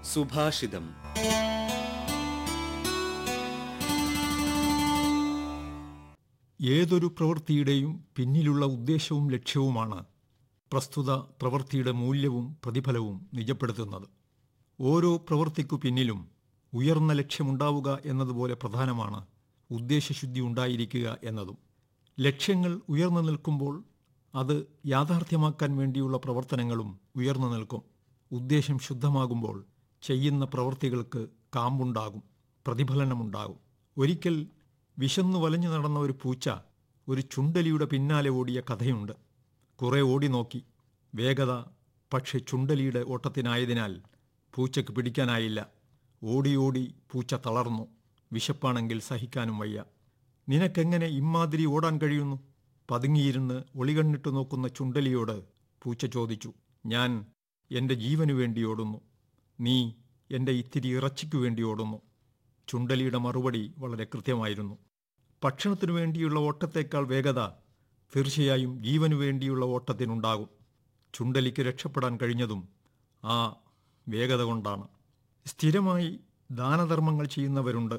സുഭാഷിതം ഏതൊരു പ്രവൃത്തിയുടെയും പിന്നിലുള്ള ഉദ്ദേശവും ലക്ഷ്യവുമാണ് പ്രസ്തുത പ്രവൃത്തിയുടെ മൂല്യവും പ്രതിഫലവും നിജപ്പെടുത്തുന്നത് ഓരോ പ്രവൃത്തിക്കു പിന്നിലും ഉയർന്ന ലക്ഷ്യമുണ്ടാവുക എന്നതുപോലെ പ്രധാനമാണ് ഉദ്ദേശശുദ്ധി ഉണ്ടായിരിക്കുക എന്നതും ലക്ഷ്യങ്ങൾ ഉയർന്നു നിൽക്കുമ്പോൾ അത് യാഥാർത്ഥ്യമാക്കാൻ വേണ്ടിയുള്ള പ്രവർത്തനങ്ങളും ഉയർന്നു നിൽക്കും ഉദ്ദേശം ശുദ്ധമാകുമ്പോൾ ചെയ്യുന്ന പ്രവൃത്തികൾക്ക് കാമ്പുണ്ടാകും പ്രതിഫലനമുണ്ടാകും ഒരിക്കൽ വിശന്നു വലഞ്ഞു നടന്ന ഒരു പൂച്ച ഒരു ചുണ്ടലിയുടെ പിന്നാലെ ഓടിയ കഥയുണ്ട് കുറെ ഓടി നോക്കി വേഗത പക്ഷെ ചുണ്ടലിയുടെ ഓട്ടത്തിനായതിനാൽ പൂച്ചയ്ക്ക് പിടിക്കാനായില്ല ഓടി ഓടി പൂച്ച തളർന്നു വിശപ്പാണെങ്കിൽ സഹിക്കാനും വയ്യ നിനക്കെങ്ങനെ ഇമ്മാതിരി ഓടാൻ കഴിയുന്നു പതുങ്ങിയിരുന്ന് ഒളികണ്ണിട്ട് നോക്കുന്ന ചുണ്ടലിയോട് പൂച്ച ചോദിച്ചു ഞാൻ എൻ്റെ ജീവനു വേണ്ടി ഓടുന്നു നീ എൻ്റെ ഇത്തിരി ഇറച്ചിക്കു വേണ്ടി ഓടുന്നു ചുണ്ടലിയുടെ മറുപടി വളരെ കൃത്യമായിരുന്നു ഭക്ഷണത്തിനു വേണ്ടിയുള്ള ഓട്ടത്തേക്കാൾ വേഗത തീർച്ചയായും ജീവനു വേണ്ടിയുള്ള ഓട്ടത്തിനുണ്ടാകും ചുണ്ടലിക്ക് രക്ഷപ്പെടാൻ കഴിഞ്ഞതും ആ വേഗത കൊണ്ടാണ് സ്ഥിരമായി ദാനധർമ്മങ്ങൾ ചെയ്യുന്നവരുണ്ട്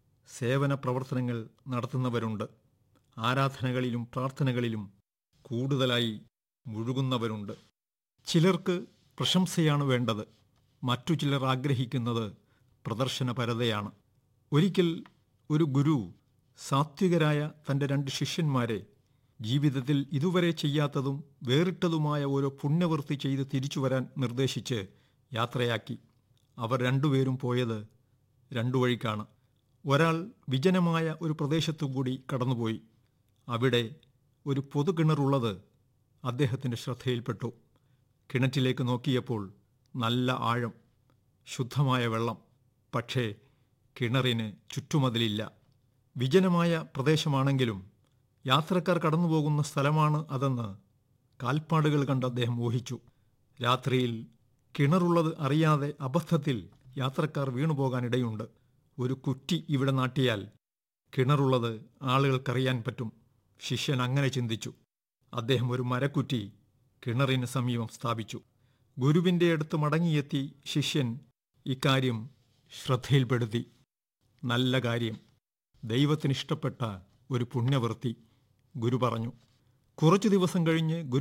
സേവന പ്രവർത്തനങ്ങൾ നടത്തുന്നവരുണ്ട് ആരാധനകളിലും പ്രാർത്ഥനകളിലും കൂടുതലായി മുഴുകുന്നവരുണ്ട് ചിലർക്ക് പ്രശംസയാണ് വേണ്ടത് മറ്റു ചിലർ ആഗ്രഹിക്കുന്നത് പ്രദർശനപരതയാണ് ഒരിക്കൽ ഒരു ഗുരു സാത്വികരായ തൻ്റെ രണ്ട് ശിഷ്യന്മാരെ ജീവിതത്തിൽ ഇതുവരെ ചെയ്യാത്തതും വേറിട്ടതുമായ ഓരോ പുണ്യവൃത്തി ചെയ്ത് തിരിച്ചു വരാൻ നിർദ്ദേശിച്ച് യാത്രയാക്കി അവർ രണ്ടുപേരും പോയത് രണ്ടു വഴിക്കാണ് ഒരാൾ വിജനമായ ഒരു പ്രദേശത്തു കൂടി കടന്നുപോയി അവിടെ ഒരു പൊതുകിണറുള്ളത് അദ്ദേഹത്തിൻ്റെ ശ്രദ്ധയിൽപ്പെട്ടു കിണറ്റിലേക്ക് നോക്കിയപ്പോൾ നല്ല ആഴം ശുദ്ധമായ വെള്ളം പക്ഷേ കിണറിന് ചുറ്റുമതിലില്ല വിജനമായ പ്രദേശമാണെങ്കിലും യാത്രക്കാർ കടന്നുപോകുന്ന സ്ഥലമാണ് അതെന്ന് കാൽപ്പാടുകൾ കണ്ട് അദ്ദേഹം ഊഹിച്ചു രാത്രിയിൽ കിണറുള്ളത് അറിയാതെ അബദ്ധത്തിൽ യാത്രക്കാർ വീണുപോകാനിടയുണ്ട് ഒരു കുറ്റി ഇവിടെ നാട്ടിയാൽ കിണറുള്ളത് ആളുകൾക്കറിയാൻ പറ്റും ശിഷ്യൻ അങ്ങനെ ചിന്തിച്ചു അദ്ദേഹം ഒരു മരക്കുറ്റി കിണറിന് സമീപം സ്ഥാപിച്ചു ഗുരുവിൻ്റെ അടുത്ത് മടങ്ങിയെത്തി ശിഷ്യൻ ഇക്കാര്യം ശ്രദ്ധയിൽപ്പെടുത്തി നല്ല കാര്യം ദൈവത്തിനിഷ്ടപ്പെട്ട ഒരു പുണ്യവൃത്തി ഗുരു പറഞ്ഞു കുറച്ചു ദിവസം കഴിഞ്ഞ് ഗുരു